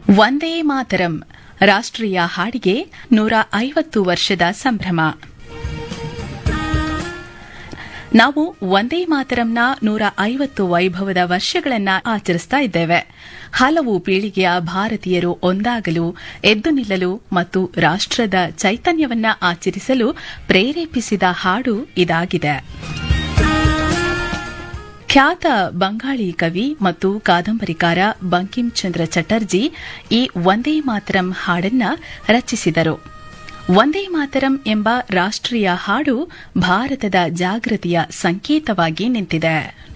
ವಂದೇ ಮಾತರಂ ರಾಷ್ಟ್ರೀಯ ಹಾಡಿಗೆ ನೂರ ಐವತ್ತು ವರ್ಷದ ಸಂಭ್ರಮ ನಾವು ವಂದೇ ಮಾತರಂನ ನೂರ ಐವತ್ತು ವೈಭವದ ವರ್ಷಗಳನ್ನ ಆಚರಿಸ್ತಾ ಇದ್ದೇವೆ ಹಲವು ಪೀಳಿಗೆಯ ಭಾರತೀಯರು ಒಂದಾಗಲು ಎದ್ದು ನಿಲ್ಲಲು ಮತ್ತು ರಾಷ್ಟ್ರದ ಚೈತನ್ಯವನ್ನ ಆಚರಿಸಲು ಪ್ರೇರೇಪಿಸಿದ ಹಾಡು ಇದಾಗಿದೆ ಖ್ಯಾತ ಬಂಗಾಳಿ ಕವಿ ಮತ್ತು ಕಾದಂಬರಿಕಾರ ಬಂಕಿಂ ಚಂದ್ರ ಚಟರ್ಜಿ ಈ ವಂದೇ ಮಾತರಂ ಹಾಡನ್ನ ರಚಿಸಿದರು ವಂದೇ ಮಾತರಂ ಎಂಬ ರಾಷ್ಟ್ರೀಯ ಹಾಡು ಭಾರತದ ಜಾಗೃತಿಯ ಸಂಕೇತವಾಗಿ ನಿಂತಿದೆ